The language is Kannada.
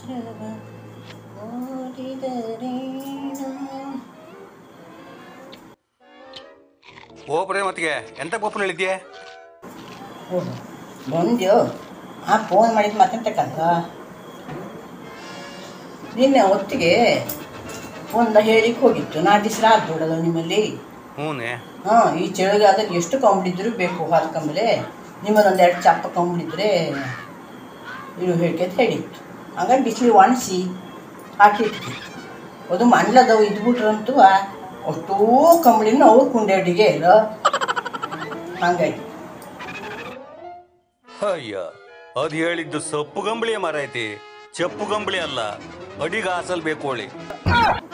ಚಿತ್ರವ ಓದಿದರೇನು ಓ ಪ್ರೇಮತ್ಗೆ ಎಂತ ಪಪ್ಪು ಹೇಳಿದ್ಯೆ ಓಹೋ ಬಂದ್ಯೋ ಆ ಫೋನ್ ಮಾಡಿದ್ದು ಮಾತಾಡ್ತಕ್ಕಂತ ನಿನ್ನೆ ಹೊತ್ತಿಗೆ ಒಂದು ಹೇಳಿಕ್ಕೆ ಹೋಗಿತ್ತು ನಾ ದಿಸ್ರ ಆಗ್ಬಿಡೋದು ನಿಮ್ಮಲ್ಲಿ ಹ್ಞೂನೆ ಹಾಂ ಈ ಚಳಿಗಾಲದಲ್ಲಿ ಎಷ್ಟು ಕಂಬಳಿದ್ರು ಬೇಕು ಹಾಲು ಕಂಬಳೆ ನಿಮ್ಮದೊಂದು ಎರಡು ಚಪ್ಪ ಕಂಬಳಿದ್ರೆ ಇಳು ಹೇಳಿಕೆ ಅಂತ ಹೇಳಿತ್ತು ಹಂಗಾಗಿ ಬಿಸಿಲು ಒಣಸಿ ಹಾಕಿತ್ತು ಅದು ಮಂಡ್ಲದವು ಇದ್ಬಿಟ್ರಂತೂ ಅಷ್ಟೂ ಕಂಬಳಿನ ಅವ್ರು ಕುಂಡೆಡಿಗೆ ಇಲ್ಲ ಹಂಗಾಗಿ ಅಯ್ಯ ಅದು ಹೇಳಿದ್ದು ಸೊಪ್ಪು ಗಂಬಳಿ ಮರ ಐತಿ ಚಪ್ಪು ಗಂಬಳಿ ಅಲ್ಲ ಅಡಿಗ ಹಾಸಲ್ ಬೇಕು ಹೋಳಿ